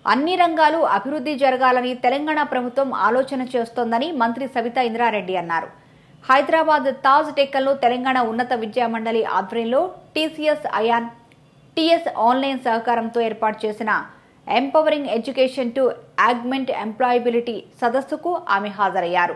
అన్ని రంగాలు అభివృద్ధి జరగాలని తెలంగాణ ప్రభుత్వం ఆలోచన చేస్తోందని మంత్రి సవితా ఇంద్రారెడ్డి అన్నారు హైదరాబాద్ తాజ్ టెక్కల్లో తెలంగాణ ఉన్నత విద్యా మండలి ఆధ్వర్యంలో టీసీఎస్ అయాన్ టీఎస్ ఆన్లైన్ సహకారంతో ఏర్పాటు చేసిన empowering education to augment employability సదస్సుకు ఆమె హాజరయ్యారు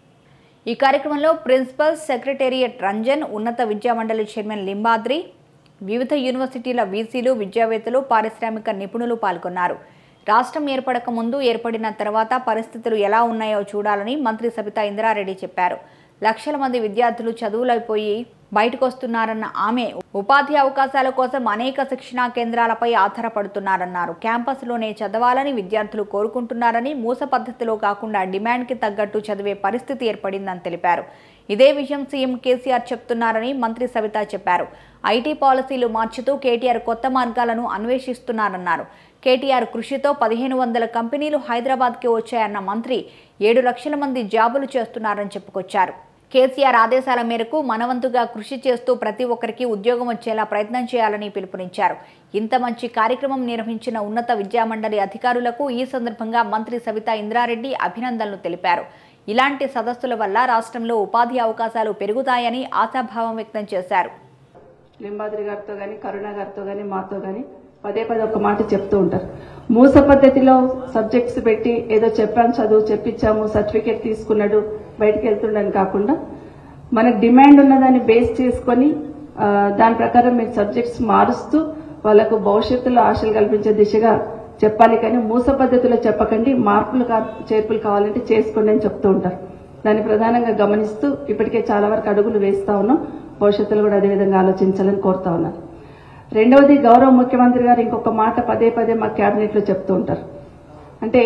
ఈ కార్యక్రమంలో ప్రిన్సిపల్ సెక్రటేరియట్ రంజన్ ఉన్నత విద్యామండలి చైర్మన్ లింబాద్రి వివిధ యూనివర్సిటీల వీసీలు విద్యావేత్తలు పారిశ్రామిక నిపుణులు పాల్గొన్నారు రాష్ట్రం ఏర్పడక ముందు ఏర్పడిన తర్వాత పరిస్థితులు ఎలా ఉన్నాయో చూడాలని మంత్రి సబితా ఇంద్రారెడ్డి చెప్పారు లక్షల మంది విద్యార్థులు చదువులైపోయి బయటకు వస్తున్నారన్న ఆమె ఉపాధి అవకాశాల కోసం అనేక శిక్షణా కేంద్రాలపై ఆధారపడుతున్నారన్నారు క్యాంపస్లోనే చదవాలని విద్యార్థులు కోరుకుంటున్నారని మూస పద్ధతిలో కాకుండా డిమాండ్కి తగ్గట్టు చదివే పరిస్థితి ఏర్పడిందని తెలిపారు ఇదే విషయం సీఎం కేసీఆర్ చెప్తున్నారని మంత్రి సవిత చెప్పారు ఐటీ పాలసీలు మార్చుతూ కేటీఆర్ కొత్త మార్గాలను అన్వేషిస్తున్నారన్నారు కేటీఆర్ కృషితో పదిహేను వందల కంపెనీలు హైదరాబాద్కి వచ్చాయన్న మంత్రి ఏడు లక్షల మంది జాబులు చేస్తున్నారని చెప్పుకొచ్చారు కేసీఆర్ ఆదేశాల మేరకు మనవంతుగా కృషి చేస్తూ ప్రతి ఒక్కరికి ఉద్యోగం వచ్చేలా ప్రయత్నం చేయాలని పిలుపునిచ్చారు ఇంత మంచి కార్యక్రమం నిర్వహించిన ఉన్నత విద్యామండలి అధికారులకు ఈ సందర్భంగా మంత్రి సవితా ఇంద్రారెడ్డి అభినందనలు తెలిపారు ఇలాంటి సదస్సుల వల్ల రాష్ట్రంలో ఉపాధి అవకాశాలు పెరుగుతాయని ఆశాభావం వ్యక్తం చేశారు లింబాద్రి గారితో గాని కరుణ గారితో గాని మాతో గాని పదే పదే ఒక మాట చెప్తూ ఉంటారు మూస పద్ధతిలో సబ్జెక్ట్స్ పెట్టి ఏదో చెప్పాను చదువు చెప్పించాము సర్టిఫికేట్ తీసుకున్నాడు బయటికి వెళ్తుండని కాకుండా మనకు డిమాండ్ ఉన్నదాన్ని బేస్ చేసుకొని ఆ, దాని ప్రకారం మీరు సబ్జెక్ట్స్ మారుస్తూ వాళ్ళకు భవిష్యత్తులో ఆశలు కల్పించే దిశగా చెప్పాలి కానీ మూస పద్ధతిలో చెప్పకండి మార్పులు కా- చేర్పులు కావాలంటే చేసుకోండి అని చెప్తూ ఉంటారు దాన్ని ప్రధానంగా గమనిస్తూ ఇప్పటికే చాలా వరకు అడుగులు వేస్తా ఉన్నాం భవిష్యత్తులో కూడా అదే విధంగా ఆలోచించాలని కోరుతా ఉన్నాను రెండవది గౌరవ ముఖ్యమంత్రి గారు ఇంకొక మాట పదే పదే మా కేబినెట్ లో చెప్తూ ఉంటారు అంటే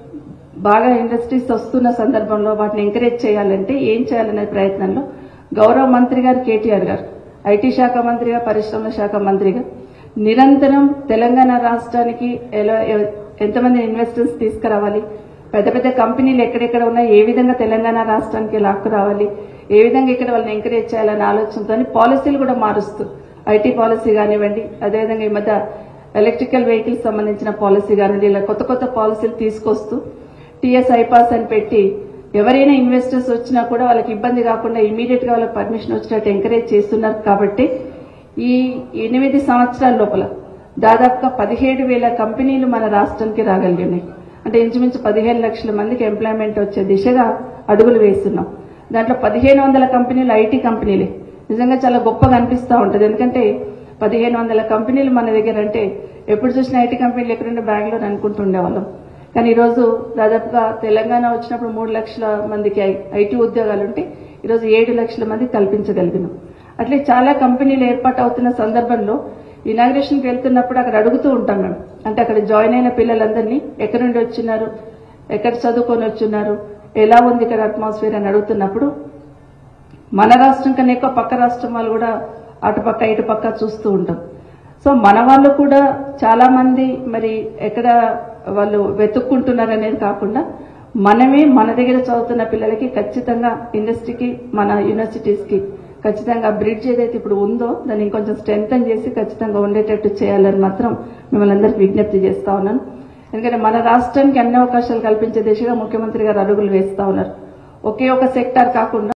బాగా ఇండస్ట్రీస్ వస్తున్న సందర్భంలో వాటిని ఎంకరేజ్ చేయాలంటే ఏం చేయాలనే ప్రయత్నంలో గౌరవ మంత్రి గారు కేటీఆర్ గారు ఐటీ శాఖ మంత్రిగా పరిశ్రమల శాఖ మంత్రిగా నిరంతరం తెలంగాణ రాష్ట్రానికి ఎలా ఎ- ఎంతమంది ఇన్వెస్టర్స్ తీసుకురావాలి పెద్ద పెద్ద కంపెనీలు ఎక్కడెక్కడ ఉన్నాయి ఏ విధంగా తెలంగాణ రాష్ట్రానికి లాక్కు రావాలి ఏ విధంగా ఇక్కడ వాళ్ళని ఎంకరేజ్ చేయాలనే ఆలోచనతో పాలసీలు కూడా మారుస్తూ ఐటీ పాలసీ కానివ్వండి అదేవిధంగా ఈ మధ్య ఎలక్ట్రికల్ వెహికల్స్ సంబంధించిన పాలసీ కానివ్వండి ఇలా కొత్త కొత్త పాలసీలు తీసుకొస్తూ టీఎస్ ఐపాస్ అని పెట్టి ఎవరైనా ఇన్వెస్టర్స్ వచ్చినా కూడా వాళ్ళకి ఇబ్బంది కాకుండా ఇమీడియట్ గా వాళ్ళకి పర్మిషన్ వచ్చినట్టు ఎంకరేజ్ చేస్తున్నారు కాబట్టి ఈ ఎనిమిది సంవత్సరాల లోపల దాదాపుగా పదిహేడు వేల కంపెనీలు మన రాష్ట్రానికి రాగలిగినాయి అంటే ఇంచుమించు పదిహేను లక్షల మందికి ఎంప్లాయ్మెంట్ వచ్చే దిశగా అడుగులు వేస్తున్నాం దాంట్లో పదిహేను వందల కంపెనీలు ఐటీ కంపెనీలే నిజంగా చాలా గొప్పగా అనిపిస్తూ ఉంటుంది ఎందుకంటే పదిహేను వందల కంపెనీలు మన దగ్గర అంటే ఎప్పుడు చూసినా ఐటీ కంపెనీలు ఎక్కడుండే బెంగళూరు అనుకుంటుండేవాళ్ళం కానీ ఈరోజు దాదాపుగా తెలంగాణ వచ్చినప్పుడు మూడు లక్షల మందికి ఐ- ఐటీ ఉద్యోగాలు ఉంటే ఈరోజు ఏడు లక్షల మంది కల్పించగలిగినాం అట్లే చాలా కంపెనీలు ఏర్పాటు అవుతున్న సందర్భంలో ఇనాగ్రేషన్కి వెళ్తున్నప్పుడు అక్కడ అడుగుతూ ఉంటాం మేము అంటే అక్కడ జాయిన్ అయిన పిల్లలందరినీ ఎక్కడి నుండి వచ్చినారు ఎక్కడ చదువుకొని వచ్చున్నారు ఎలా ఉంది ఇక్కడ అట్మాస్ఫియర్ అని అడుగుతున్నప్పుడు మన రాష్ట్రం కన్నా ఎక్కువ పక్క రాష్ట్రం వాళ్ళు కూడా అటుపక్క ఇటుపక్క చూస్తూ ఉంటాం సో మన వాళ్ళు కూడా చాలా మంది మరి ఎక్కడ వాళ్ళు వెతుక్కుంటున్నారు అనేది కాకుండా మనమే మన దగ్గర చదువుతున్న పిల్లలకి ఖచ్చితంగా ఇండస్ట్రీకి మన యూనివర్సిటీస్ కి ఖచ్చితంగా బ్రిడ్జ్ ఏదైతే ఇప్పుడు ఉందో దాన్ని ఇంకొంచెం స్ట్రెంగ్ చేసి ఖచ్చితంగా ఉండేటట్టు చేయాలని మాత్రం మిమ్మల్ని అందరికీ విజ్ఞప్తి చేస్తా ఉన్నాను ఎందుకంటే మన రాష్ట్రానికి అన్ని అవకాశాలు కల్పించే దిశగా ముఖ్యమంత్రి గారు అడుగులు వేస్తా ఉన్నారు ఒకే ఒక సెక్టార్ కాకుండా